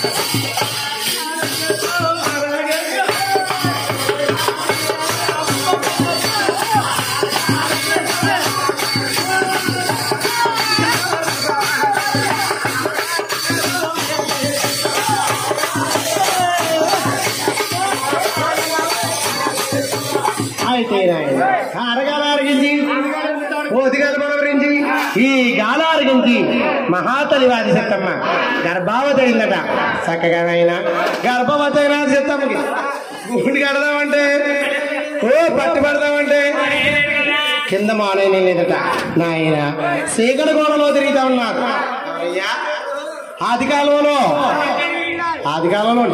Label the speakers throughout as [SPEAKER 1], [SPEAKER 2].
[SPEAKER 1] అయితే నాయన అరగాల అరిగించి ఓతిగాల మనవరించి ఈ గాల అరిగించి మహాతలి వాది చెత్తమ్మ గర్భావతి అయిందట చక్కగా నాయన గర్భవతి అయినా చెత్తమ్మకి గుండి కడదామంటే ఓ పట్టి పడదామంటే కింద మానయ్య లేదట నాయన సీకల గోడలో తిరుగుతా ఉన్నారు అయ్యా ఆది కాలంలో ఆది కాలంలో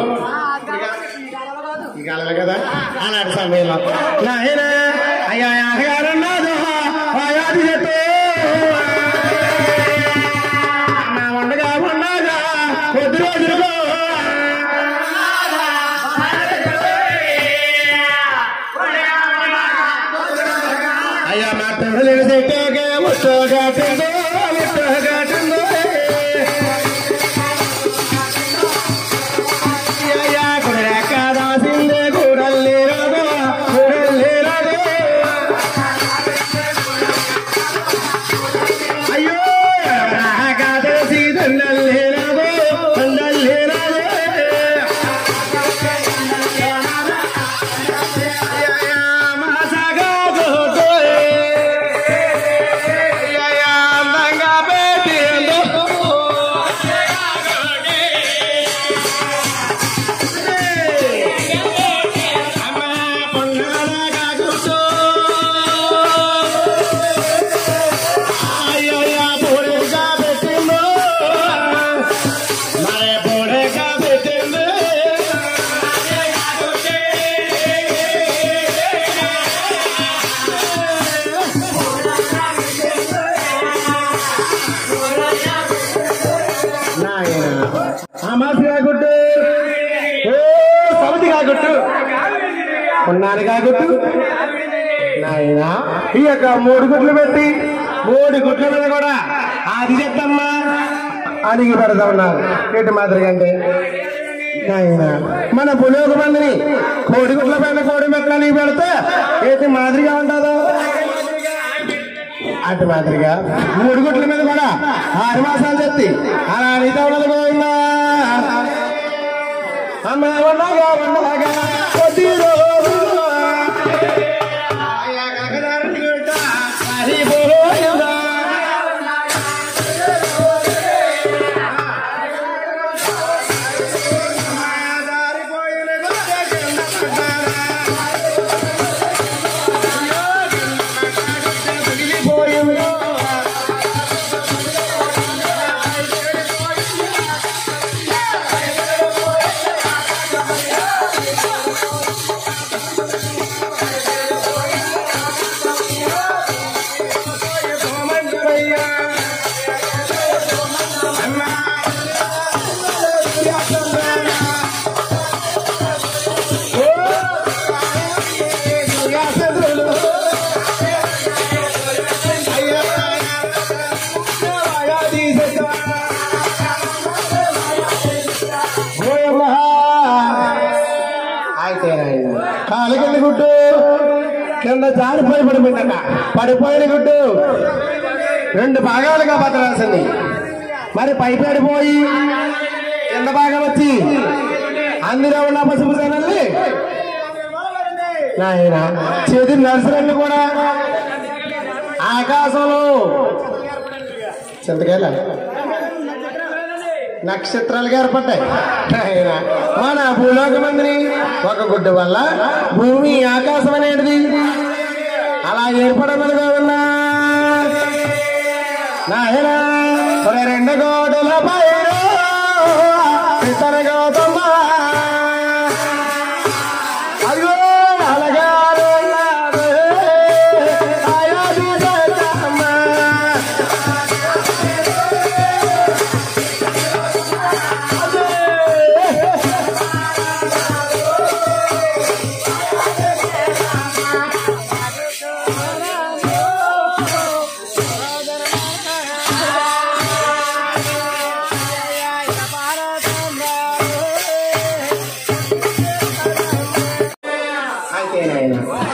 [SPEAKER 1] ఈ కాలంలో కదా అలాంటి సమయంలో నాయన అయ్యా అయ్యారన్నాదు ఆయాది చెట్టు నా ఉండగా ఉండగా కొద్ది రోజులు అయ్యా మా తల్లి చెట్టుగా ముట్టుగా తిందో ముట్టుగా తిందో అయ్యా కుడరెక్క దాసిందే కూడల్లి రాగో కూడల్లి రాగో అయ్యో రాక తెలిసి దండల్లి రాగో దండల్లి రాగో అయ్యా మాసగా గోటోయ్ అయ్యా అందంగా పెట్టిందో అమాసిగా గుట్టు ఓ సమితిగా గుట్టు ఉన్నాను కాగుట్టు నాయన ఈ యొక్క మూడు గుడ్లు పెట్టి మూడు గుడ్ల మీద కూడా అది చెప్తమ్మా అడిగి పెడతా ఉన్నారు ఏంటి మాదిరిగా అంటే నాయన మన పులియోగ మందిని కోడి గుడ్ల పైన కోడి మెట్లని పెడితే ఏంటి మాదిరిగా ఉంటుందో అటు మాదిరిగా మూడు గుడ్ల మీద కూడా ఆరు మాసాలు చెప్తి అలా నీతో ఉన్నది గోవిందా అమ్మ ఉండగా ఉండగా కొద్ది రోజులు అయ్యా కనకదారుని బిడ్డ హరిపోయిందా దారిపోయిన గుడ్డ కింద పడ్డారా మిగిలిపోయిందో కాలు కింద గుడ్డు కింద జారిపోయి పడిపోయిందట పడిపోయిన గుడ్డు రెండు భాగాలుగా బతరాల్సింది మరి పై పడిపోయి కింద భాగం వచ్చి అందులో ఉన్న పసుపు సేనల్ని నాయన చేతి నర్సరీలు కూడా ఆకాశంలో చింతకాయల నక్షత్రాలుగా ఏర్పడ్డాయి ఆయన మన భూలోక మందిని ఒక గుడ్డు వల్ల భూమి ఆకాశం అనేది అలా ఏర్పడమని ఉన్నా నాయన ఒరే రెండు గోడల పైన ఇతర గౌతమ్మ అదిగో అలగారు ఉన్నది, ఆయాది సత్తమ్మ.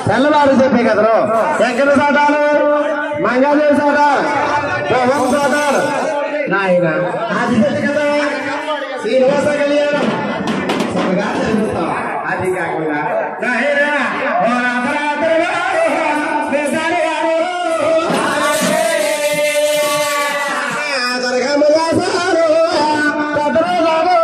[SPEAKER 1] తెల్లవారు చెప్పే కదరు ఎక్కడ సాటాలు మంగళదేవి సాటాలు పవన్ సాటాలు నాయన అది చెప్పే కదా శ్రీనివాస కళ్యాణం చక్కగా జరుగుతాం. అది కాకుండా నాయన ఓ రాత్రి వారు, దేశాలు వారు. దొరకముగా సారు, కథలు సారు.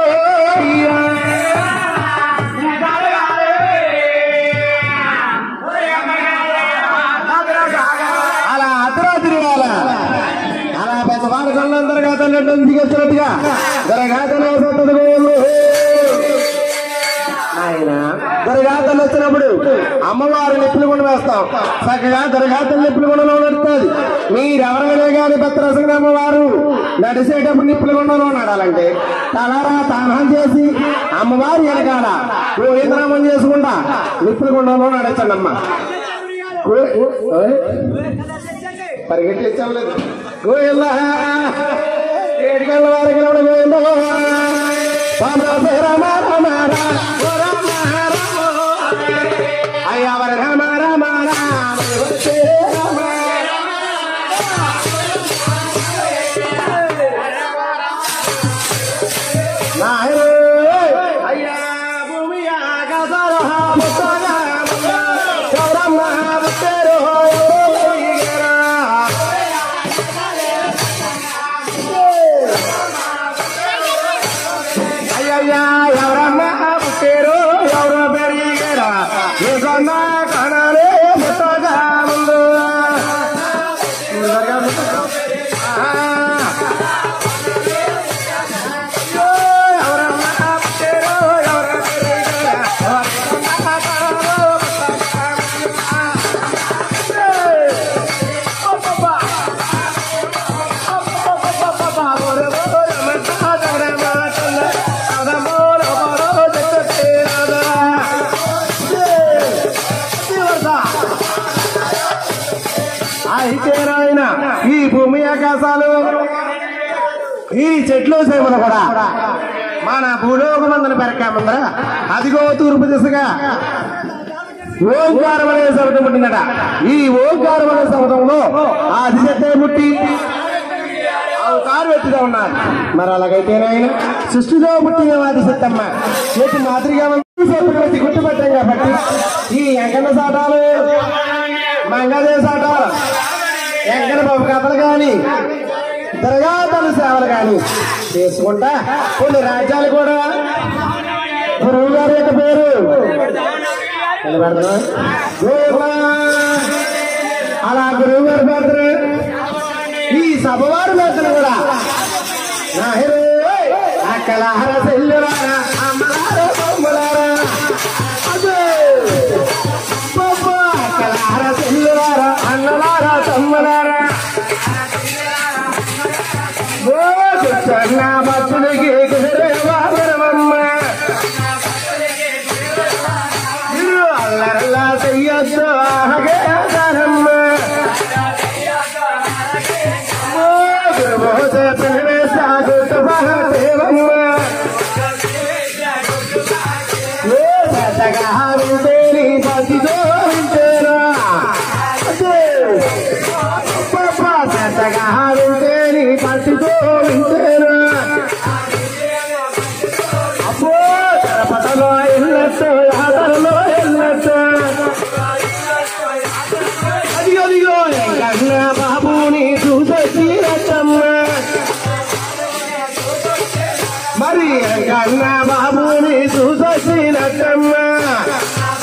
[SPEAKER 1] అలా అర్ధరాత్రి వేళ అలా పెద్ద వాడకంలో గాతలు దిగొచ్చినట్టుగా దరగాతలు ఆయన దరగాతలు వచ్చినప్పుడు అమ్మవారు నిప్పులు కూడా వేస్తాం చక్కగా దరగాతలు నిప్పులు కూడా నడుస్తుంది మీరెవరైనా కానీ భద్రసింగ అమ్మవారు నడిచేటప్పుడు నిప్పులు గుండలో నడాలంటే తలారా తానం చేసి అమ్మవారి వెనకాల గోవిందనామం చేసుకుంటా నిప్పులు గుండంలో నడచండి అమ్మ పరిగెట్లు ఇచ్చలేదు గోవింద ఏడుకెళ్ళ వారికి గోవింద రామ రామ అయ్యా వర రామ రామ రామ వచ్చే రామ నాయన అయ్యా భూమి ఆకాశాలు ముత్తగా గౌరమ్మ ముత్తేరు అయ్యయ్యా ఎవరమ్మ పుట్టారు ఎవరో పెరిగారా నిజన్న కనాలే ముత్తగా ముందు ఎవరమ్మ పుట్టారు ఎవరో పెరిగారా అయితే నాయన ఈ భూమి ఆకాశాలు ఈ చెట్లు సేవలు కూడా మన భూలోక మందులు పెరకామందర అదిగో తూర్పు దిశగా ఓంకారం అనే శబ్దం పుట్టిందట ఈ ఓంకారం అనే శబ్దంలో ఆ దిశతే పుట్టి కారు ఎత్తుగా ఉన్నారు మరి అలాగైతే నాయన సృష్టిలో పుట్టిన వాది సత్తమ్మ చేతి మాదిరిగా ఉంది, చేతులు పెట్టి గుర్తుపెట్టాం కాబట్టి ఈ ఎంకన్న సాటాలు మంగళదేవ సాటాలు ఎంకన్న బాబు కథలు కానీ దర్గాతల సేవలు కానీ చేసుకుంటా కొన్ని రాజ్యాలు కూడా గురువు గారి యొక్క పేరు నిలబెడతారా? గోపా. అలా గురువు గారు పెడతారు ఈ సభవారు పెడతారు కూడా నాయరు అక్కలార సెల్లులారా అమ్మలారా బొమ్మలారా అదే బొమ్మ అక్కలార సెల్లులారా అన్నలారా తమ్ములారా ఓ కృష్ణ భక్తులకి కుదిరేవాదరమమ్మ ఇరు అల్లరల్లా చెయ్యొద్దు ఆహగే ఆధారమ్మ ఓ గురుబోధ పిల్లవే సాగుతు మహాదేవమ్మ ఏ పెద్దగా వింటేని పతితో వింటేరా అదే పాపా పెద్దగా వింటేని పతితో వింటేరా అబ్బో తిరుపతిలో వెళ్ళొచ్చు యాదరలో వెళ్ళొచ్చు అదిగో అదిగో ఎంకన్న బాబుని చూసొచ్చి రచ్చమ్మ మరి ఎంకన్న బాబుని చూసొచ్చి రచ్చమ్మ